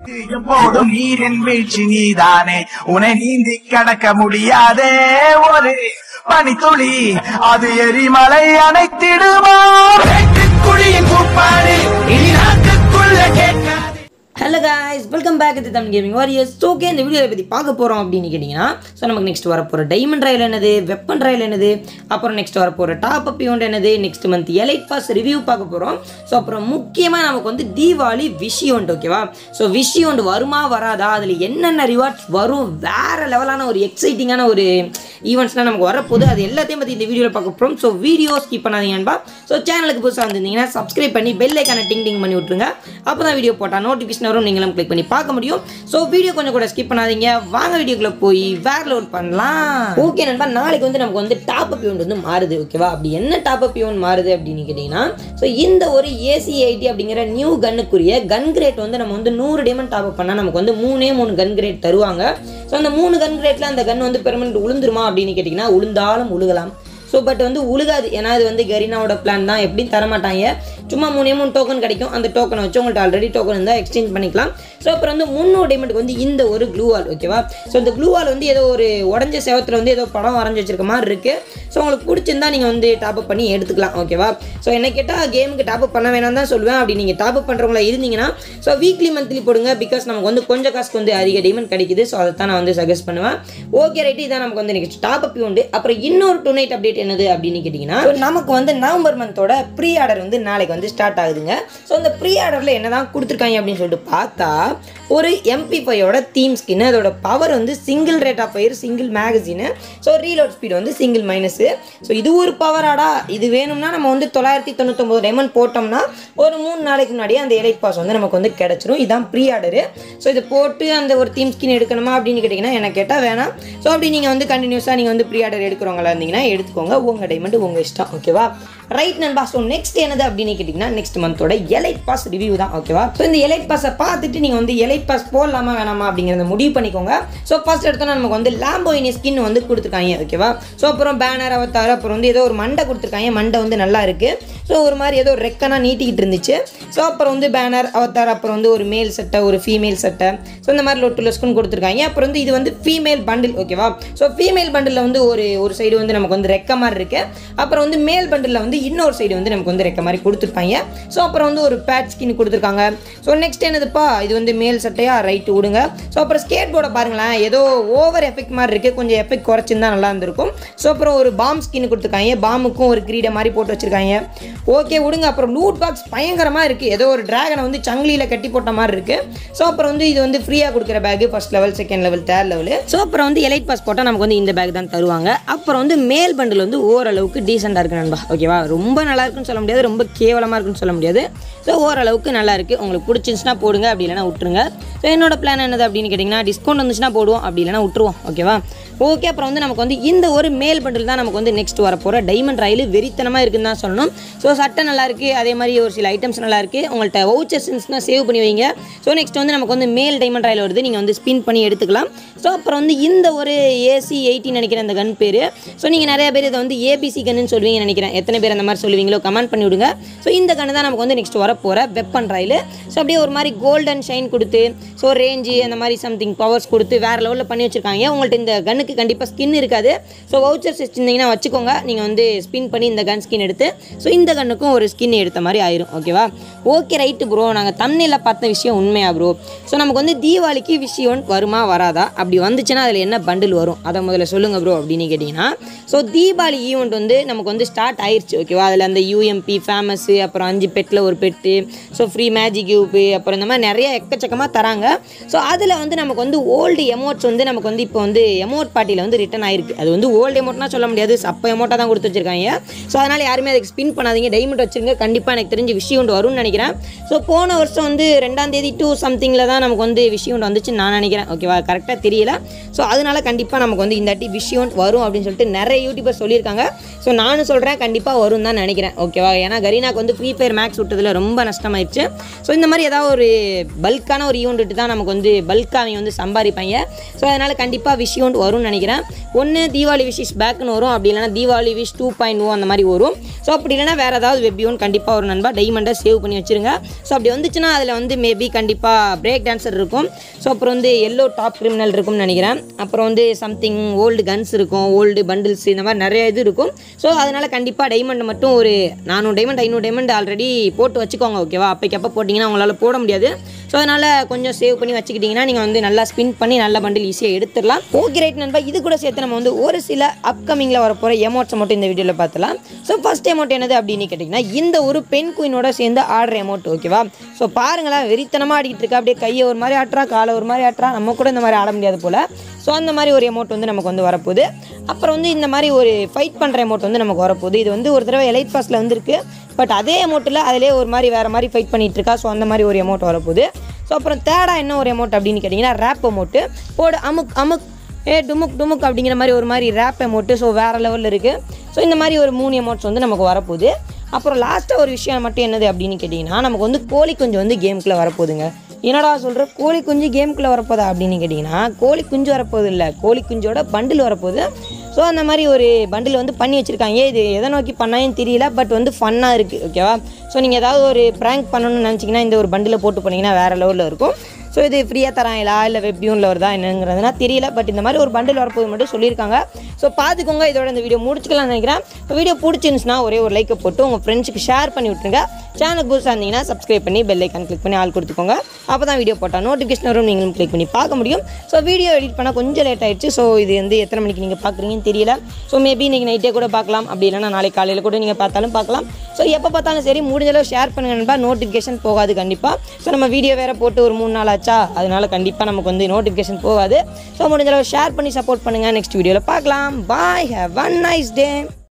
எப்போதும் நீரின் வீழ்ச்சி நீதானே உன்னை நீந்தி கடக்க முடியாதே ஒரு பனித்துளி அது எரிமலை அணைத்திடுமா குழியின் கூப்பாடு இனி நாட்டுக்குள்ள கேட்காது ஹலோ காய்ஸ் வெல்கம் பேக் இது தமிழ் கேமிங் வாரியர்ஸ் ஓகே இந்த வீடியோவை பற்றி பார்க்க போகிறோம் அப்படின்னு கேட்டிங்கன்னா ஸோ நமக்கு நெக்ஸ்ட் வர போகிற டைமண்ட் ராயல் என்னது வெப்பன் ராயல் என்னது அப்புறம் நெக்ஸ்ட் வர போகிற டாப் அப் ஈவெண்ட் என்னது next month elite pass review பார்க்க போகிறோம் ஸோ அப்புறம் முக்கியமாக நமக்கு வந்து தீபாவளி விஷ் ஈவெண்ட் ஓகேவா ஸோ விஷ் ஈவெண்ட் வருமா வராதா அதில் என்னென்ன ரிவார்ட்ஸ் வரும் வேறு லெவலான ஒரு எக்ஸைட்டிங்கான ஒரு ஈவெண்ட்ஸ்லாம் நமக்கு வரப்போகுது அது எல்லாத்தையும் பற்றி இந்த வீடியோவில் பார்க்க போகிறோம் ஸோ வீடியோ ஸ்கிப் பண்ணாதீங்க நண்பா ஸோ சேனலுக்கு புதுசாக வந்திருந்தீங்கன்னா சப்ஸ்கிரைப் பண்ணி பெல் ஐக்கான டிங் டிங் பண்ணி விட்ருங்க அப்போ தான் வீடியோ போட்டால் நோட்டிஃபிகேஷன் வரும் நீங்களும் கிளிக் பண்ணி பார்க்க முடியும் ஸோ வீடியோ கொஞ்சம் கூட ஸ்கிப் பண்ணாதீங்க வாங்க வீடியோக்குள்ளே போய் வேற லோட் பண்ணலாம் ஓகே நண்பா நாளைக்கு வந்து நமக்கு வந்து டாப் அப் ஈவெண்ட் வந்து மாறுது ஓகேவா அப்படி என்ன டாப் அப் ஈவெண்ட் மாறுது அப்படின்னு கேட்டிங்கன்னா ஸோ இந்த ஒரு ஏசி ஐடி அப்படிங்கிற நியூ கன்னுக்குரிய கன் கிரேட் வந்து நம்ம வந்து நூறு டைமண்ட் டாப் அப் பண்ணால் நமக்கு வந்து மூணே மூணு கன் கிரேட் தருவாங்க ஸோ அந்த மூணு கன் கிரேட்டில் அந்த கன் வந்து பெர்மனெண்ட் உளுந்துருமா அப்படின்னு கேட்டிங்கன்னா உளுந்தாலும் உழுகலாம் ஸோ பட் வந்து உழுகாது ஏன்னா இது வந்து கரீனாவோட பிளான் தான் எப்படியும் தரமாட்டாங்க சும்மா மூணே மூணு டோக்கன் கிடைக்கும் அந்த டோக்கனை வச்சு உங்கள்கிட்ட ஆல்ரெடி டோக்கன் இருந்தால் எக்ஸ்சேஞ்ச் பண்ணிக்கலாம் ஸோ அப்புறம் வந்து முன்னூறு டைமண்டுக்கு வந்து இந்த ஒரு க்ளூ வால் ஓகேவா ஸோ இந்த க்ளூ வால் வந்து ஏதோ ஒரு உடஞ்ச செவத்தில் வந்து ஏதோ படம் வரைஞ்சி வச்சிருக்க மாதிரி இருக்குது ஸோ உங்களுக்கு பிடிச்சிருந்தா நீங்கள் வந்து டாப் அப் பண்ணி எடுத்துக்கலாம் ஓகேவா ஸோ என்ன கேட்டால் கேமுக்கு டாப் அப் பண்ண வேணாம் தான் சொல்லுவேன் அப்படி நீங்கள் டாப் அப் பண்ணுறவங்களா இருந்தீங்கன்னா ஸோ வீக்லி மந்த்லி போடுங்க பிகாஸ் நமக்கு வந்து கொஞ்சம் காசுக்கு வந்து அதிக டைமண்ட் கிடைக்குது ஸோ அதை தான் நான் வந்து சஜஸ்ட் பண்ணுவேன் ஓகே ரைட்டு இதான் நமக்கு வந்து நெக்ஸ்ட் டாப் அப் உண்டு அப்புறம் இன்னொரு டூ நைட் அப்டேட் என்னது அப்படின்னு கேட்டிங்கன்னா so நமக்கு வந்து நவம்பர் மந்தோட ப்ரீ ஆர்டர் வந்து நாளைக்கு வந்து ஸ்டார்ட் ஆகுதுங்க ஸோ இந்த ப்ரீ ஆர்டரில் என்ன தான் கொடுத்துருக்காங்க அப்படின்னு சொல்லிட்டு பார்த்தா ஒரு எம்பி ஃபைவோட தீம் ஸ்கின் அதோட பவர் வந்து single rate of fire single magazine so reload speed வந்து சிங்கிள் மைனஸு ஸோ இது ஒரு பவராடா இது வேணும்னா நம்ம வந்து தொள்ளாயிரத்தி தொண்ணூத்தொம்பது டைமண்ட் போட்டோம்னா ஒரு மூணு நாளைக்கு முன்னாடியே அந்த எலைட் பாஸ் வந்து நமக்கு வந்து கிடச்சிரும் இதான் ப்ரீ ஆர்டரு ஸோ இது போட்டு அந்த ஒரு தீம் ஸ்கின் எடுக்கணுமா அப்படின்னு கேட்டிங்கன்னா எனக்கு கேட்டால் வேணாம் ஸோ அப்படி நீங்கள் வந்து கண்டினியூஸாக நீங்கள் வந்து ப்ரீ ஆர்டர் எடுக்கிறவங்களா இருந்தீங்கன்னா எடுத்துக்கோங்க உங்கள் டைமண்ட் உங்கள் இஷ்டம் ஓகேவா ரைட் நண்பா ஸோ நெக்ஸ்ட் என்னது அப்படின்னு கேட்டிங்கன்னா நெக்ஸ்ட் மந்தோட எலைட் பாஸ் ரிவ்யூ தான் ஓகேவா ஸோ இந்த எலைட் பாஸை பார்த்துட்டு நீங்கள் வந்து எலைட் பாஸ் போடலாமா வேணாமா அப்படிங்கிறத முடிவு பண்ணிக்கோங்க ஸோ ஃபர்ஸ்ட் எடுத்தோன்னா நமக்கு வந்து லாம்போயினி ஸ்கின் வந்து கொடுத்துருக்காங்க ஓகேவா ஸோ அப்புறம் பேனர் அவத்தார் அப்புறம் வந்து ஏதோ ஒரு மண்டை கொடுத்துருக்காங்க மண்டை வந்து நல்லா இருக்குது ஸோ ஒரு மாதிரி ஏதோ ரெக்கனா நீட்டிக்கிட்டு இருந்துச்சு ஸோ அப்புறம் வந்து பேனர் அவத்தார் அப்புறம் வந்து ஒரு மேல் சட்டை ஒரு ஃபீமேல் சட்டை ஸோ இந்த மாதிரி லொட்டு லொஸ்குன்னு கொடுத்துருக்காங்க அப்புறம் வந்து இது வந்து ஃபீமேல் பண்டில் ஓகேவா ஸோ ஃபீமேல் பண்டில் வந்து ஒரு ஒரு சைடு வந்து நமக்கு வந்து ரெக்க மாதிரி இருக்கு அப்புறம் வந்து மேல் பண்டில் வந்து இன்னொரு சைடு வந்து நமக்கு வந்து ரெக்க மாதிரி கொடுத்துருப்பாங்க ஸோ அப்புறம் வந்து ஒரு பேட் ஸ்கின் கொடுத்துருக்காங்க ஸோ நெக்ஸ்ட் என்னதுப்பா இது வந்து மேல் சட்டையா ரைட்டு விடுங்க ஸோ அப்புறம் ஸ்கேட் போர்டை பாருங்களேன் ஏதோ ஓவர் எஃபெக்ட் மாதிரி இருக்குது கொஞ்சம் எஃபெக்ட் குறைச்சிருந்தா நல்லா இருந்திருக்கும் ஸோ அப்புறம் ஒரு பாம் ஸ்கின் கொடுத்துருக்காங்க பாமுக்கும் ஒரு கிரீடை மாதிரி போட்டு வச்சிருக்காங்க ஓகே விடுங்க அப்புறம் லூட் பாக்ஸ் பயங்கரமாக இருக்குது ஏதோ ஒரு டிராகனை வந்து சங்கிலியில் கட்டி போட்ட மாதிரி இருக்குது ஸோ அப்புறம் வந்து இது வந்து ஃப்ரீயாக கொடுக்குற pack first level second level third level so அப்புறம் வந்து எலைட் பாஸ் போட்டால் நமக்கு வந்து இந்த பேக் தான் தருவாங்க அப்புறம் வந்து மேல் பண்டில் வந்து ஓரளவுக்கு டீசெண்டாக இருக்கு நண்பா ஓகேவா ரொம்ப நல்லா இருக்குன்னு சொல்ல முடியாது ரொம்ப கேவலமாக இருக்குன்னு சொல்ல முடியாது ஸோ ஓரளவுக்கு நல்லா இருக்குது உங்களுக்கு பிடிச்சிருந்துச்சுன்னா போடுங்க அப்படி இல்லைனா விட்டுருங்க ஸோ என்னோட பிளான் என்னது அப்படின்னு கேட்டிங்கன்னா டிஸ்கவுண்ட் வந்துச்சுன்னா போடுவோம் அப்படி இல்லைனா விட்டுருவோம் ஓகேவா ஓகே அப்புறம் வந்து நமக்கு வந்து இந்த ஒரு மேல் பண்டில் தான் நமக்கு வந்து நெக்ஸ்ட் வர போகிற டைமண்ட் ராயில் வெறித்தனமாக இருக்குன்னு தான் சொல்லணும் ஸோ சட்டை நல்லா இருக்குது அதே மாதிரி ஒரு சில ஐட்டம்ஸ் நல்லா இருக்குது உங்கள்கிட்ட வவுச்சர்ஸ்னால் சேவ் பண்ணி வைங்க ஸோ நெக்ஸ்ட் வந்து நமக்கு வந்து மேல் டைமண்ட் ராயில் வருது நீங்கள் வந்து ஸ்பின் பண்ணி எடுத்துக்கலாம் ஸோ அப்புறம் வந்து இந்த ஒரு ஏசி எயிட்டின்னு நினைக்கிறேன் அந்த கன் பேர் ஸோ நீங்கள் நிறைய பேர் இதை வந்து ஏபிசி கன்னு சொல்லுவீங்க நினைக்கிறேன் எத்தனை பேர் அந்த மாதிரி சொல்லுவீங்களோ கமெண்ட் பண்ணி விடுங்க ஸோ இந்த கன்று தான் நமக்கு வந்து நெக்ஸ்ட் வர போகிற வெப்பன் ராயில் ஸோ அப்படியே ஒரு மாதிரி கோல்டன் ஷைன் கொடுத்து ஸோ ரேஞ்சு அந்த மாதிரி சம்திங் பவர்ஸ் கொடுத்து வேறு லெவலில் பண்ணி வச்சிருக்காங்க உங்கள்கிட்ட இந்த கன்னுக்கு கண்டிப்பாக ஸ்கின் இருக்காது ஸோ வவுச்சர்ஸ் வச்சுருந்தீங்கன்னா வச்சுக்கோங்க நீங்கள் வந்து ஸ்பின் பண்ணி இந்த கன் ஸ்கின் எடுத்து ஸோ இந்த கன்னுக்கும் ஒரு ஸ்கின் எடுத்த மாதிரி ஆயிரும் ஓகேவா ஓகே ரைட்டு ப்ரோ நாங்கள் தண்ணியில் பார்த்த விஷயம் உண்மையா ப்ரோ ஸோ நமக்கு வந்து தீபாவளிக்கு விஷயம் வருமா வராதா அப்படி வந்துச்சுன்னா அதில் என்ன பண்டில் வரும் அதை முதல்ல சொல்லுங்கள் ப்ரோ அப்படின்னு கேட்டிங்கன்னா ஸோ தீபாவளி ஈவெண்ட் வந்து நமக்கு வந்து ஸ்டார்ட் ஆயிடுச்சு ஓகேவா அதில் அந்த யூஎம்பி ஃபேமஸ்ஸு அப்புறம் அஞ்சு பெட்டில் ஒரு pet so free magic cube அப்புறம் இந்த மாதிரி நிறைய எக்கச்சக்கமாக தராங்க ஸோ அதில் வந்து நமக்கு வந்து ஓல்டு எமோட்ஸ் வந்து நமக்கு வந்து இப்போ வந்து எமோட் பார்ட்டியில் வந்து ரிட்டன் ஆயிருக்கு அது வந்து ஓல்டு எமோட்னா சொல்ல முடியாது அப்போ எமோட்டாக தான் கொடுத்து வச்சிருக்காங்க ஸோ அதனால் யாருமே அதுக்கு ஸ்பின் பண்ணாதீங்க டைமண்ட் வச்சிருங்க கண்டிப்பாக எனக்கு தெரிஞ்சு விஷயம் வரும்னு நினைக்கிறேன் ஸோ போன வருஷம் வந்து ரெண்டாம் தேதி டூ சம்திங்கில் தான் நமக்கு வந்து விஷயம் வந்துச்சுன்னு நான் நினைக்கிறேன் ஓகேவா கரெக்டாக தெரியல ஸோ அதனால கண்டிப்பாக நமக்கு வந்து இந்த வாட்டி விஷயம் வரும் அப்படின்னு சொல்லிட்டு நிறைய யூடியூபர் சொல்லியிருக்காங்க ஸோ நானும் சொல்கிறேன் கண்டிப்பாக வரும் தான் நினைக்கிறேன் ஓகேவா ஏன்னா கரீனாக்கு வந்து ஃப்ரீ ஃபயர் மேக்ஸ் விட்டதில் ரொம்ப நஷ்டமாயிடுச்சு ஸோ இந்த மாதிரி ஏதாவது ஒரு பல்கான ஒரு ஈவெண்ட் விட்டு தான் நமக்கு வந்து பல்காக அவங்க வந்து சம்பாதிப்பாங்க ஸோ அதனால் கண்டிப்பாக விஷயம் வரும்னு நினைக்கிறேன் ஒன்று தீபாவளி விஷ் இஸ் பேக்னு வரும் அப்படி இல்லைனா Deepavali wish two point o அந்த மாதிரி வரும் ஸோ அப்படி இல்லைனா வேறு வேறு ஏதாவது வெப்பியோன் கண்டிப்பாக ஒரு நண்பா டைமண்டை சேவ் பண்ணி வச்சுருங்க ஸோ அப்படி வந்துச்சுன்னா அதில் வந்து மேபி கண்டிப்பாக பிரேக் டான்சர் இருக்கும் ஸோ அப்புறம் வந்து எல்லோ டாப் கிரிமினல் இருக்கும்னு நினைக்கிறேன் அப்புறம் வந்து சம்திங் ஓல்டு கன்ஸ் இருக்கும் ஓல்டு பண்டில்ஸ் இந்த மாதிரி நிறைய இது இருக்கும் ஸோ அதனால் கண்டிப்பாக டைமண்ட் மட்டும் ஒரு நானூறு டைமண்ட் ஐநூறு டைமண்ட் ஆல்ரெடி போட்டு வச்சுக்கோங்க ஓகேவா அப்போக்கப்போ போட்டிங்கன்னா உங்களால் போட முடியாது ஸோ அதனால் கொஞ்சம் சேவ் பண்ணி வச்சுக்கிட்டிங்கன்னா நீங்கள் வந்து நல்லா ஸ்பின் பண்ணி நல்ல பண்டில் ஈஸியாக எடுத்துடலாம் ஓகே ரைட் நண்பா இது கூட சேர்த்து நம்ம வந்து ஒரு சில அப்கமிங்கில் வரப்போகிற எமௌண்ட்ஸை மட்டும் இந்த வீடியோவில் பார்த்தலாம் ஸோ ஃபஸ்ட் அமௌண்ட் என்னது அப்படின்னு கேட்டிங்கன்னா இந்த ஒரு பெண் குயினோட சேர்ந்து ஆடுற அமௌண்ட் ஓகேவா ஸோ பாருங்களேன் வெறித்தனமாக ஆடிக்கிட்டு இருக்கா அப்படியே கையை ஒரு மாதிரி ஆட்டுறா காலை ஒரு மாதிரி ஆட்டுறா நம்ம கூட இந்த மாதிரி ஆட முடியாது போல் ஸோ அந்த மாதிரி ஒரு அமௌண்ட் வந்து நமக்கு வந்து வரப்போகுது அப்புறம் வந்து இந்த மாதிரி ஒரு ஃபைட் பண்ணுற அமௌண்ட் வந்து நமக்கு வரப்போகுது இது வந்து ஒரு தடவை எலைட் பாஸில் வந்திருக்கு பட் அதே அமௌண்ட்டில் அதிலே ஒரு மாதிரி வேறு மாதிரி ஃபைட் பண்ணிட்டு இருக்கா ஸோ அந்த மாதிரி ஒரு அமௌண்ட் வரப்போகுது ஸோ அப்புறம் தேடா என்ன ஒரு அமௌண்ட் அப்படின்னு கேட்டிங்கன்னா ரேப் அமௌண்ட்டு போடு அமுக் அமுக் ஏ டுமுக் டுமுக் அப்படிங்கிற மாதிரி ஒரு மாதிரி ரேப் அமௌண்ட்டு ஸோ வேறு லெவலில் இருக்குது ஸோ இந்த மாதிரி ஒரு மூணு அமௌண்ட்ஸ் வந்து நமக்கு வரப்போகுது அப்புறம் லாஸ்ட்டாக ஒரு விஷயம் மட்டும் என்னது அப்படின்னு கேட்டிங்கன்னா நமக்கு வந்து கோழி குஞ்சு வந்து கேமுக்குள்ளே வரப்போகுதுங்க என்னடா சொல்கிற கோழி குஞ்சு கேமுக்குள்ளே வரப்போதா அப்படின்னு கேட்டிங்கன்னா கோழி குஞ்சு வரப்போகுது இல்லை கோழி குஞ்சோட பண்டில் வரப்போகுது ஸோ அந்த மாதிரி ஒரு பண்டில் வந்து பண்ணி வச்சுருக்காங்க இது எதை நோக்கி பண்ணாயும் தெரியல பட் வந்து ஃபன்னாக இருக்குது ஓகேவா ஸோ நீங்கள் ஏதாவது ஒரு ப்ராங்க் பண்ணணும்னு நினச்சிங்கன்னா இந்த ஒரு பண்டில் போட்டு போனீங்கன்னா வேறு லெவலில் இருக்கும் ஸோ இது ஃப்ரீயாக தராங்களா இல்லை வெப்யூனில் வருதா என்னங்கிறதுனா தெரியல பட் இந்த மாதிரி ஒரு பண்டில் வரப்போது மட்டும் சொல்லியிருக்காங்க ஸோ பார்த்துக்கோங்க இதோட இந்த வீடியோ முடிச்சுக்கலாம்னு நினைக்கிறேன் இப்போ வீடியோ பிடிச்சிருந்துச்சுன்னா ஒரே ஒரு லைக்கை போட்டு உங்கள் ஃப்ரெண்ட்ஸுக்கு ஷேர் பண்ணி விட்ருங்க சேனல் புதுசாக இருந்தீங்கன்னா சப்ஸ்கிரைப் பண்ணி பெல் ஐக்கான் கிளிக் பண்ணி ஆள் கொடுத்துக்கோங்க அப்போ தான் வீடியோ போட்டால் நோட்டிஃபிகேஷன் வரும் நீங்களும் கிளிக் பண்ணி பார்க்க முடியும் ஸோ வீடியோ எடிட் பண்ண கொஞ்சம் லேட் ஆயிடுச்சு ஸோ இது வந்து எத்தனை மணிக்கு நீங்கள் பார்க்குறீங்கன்னு தெரியல ஸோ மேபி இன்றைக்கி நைட்டே கூட பார்க்கலாம் அப்படி இல்லைனா நாளைக்கு காலையில் கூட நீங்கள் பார்த்தாலும் பார்க்கலாம் ஸோ எப்போ பார்த்தாலும் சரி முடிஞ்ச அளவு ஷேர் பண்ணுங்க நண்பா நோட்டிஃபிகேஷன் போகாது கண்டிப்பாக ஸோ நம்ம வீடியோ வேறு போட்டு ஒரு மூணு நாள் ஆச்சா அதனால கண்டிப்பாக நமக்கு வந்து நோட்டிஃபிகேஷன் போகாது ஸோ முடிஞ்ச அளவு ஷேர் பண்ணி சப்போர்ட் பண்ணுங்கள் நெக்ஸ்ட் வீடியோவில் பார்க்கலாம் bye have one nice day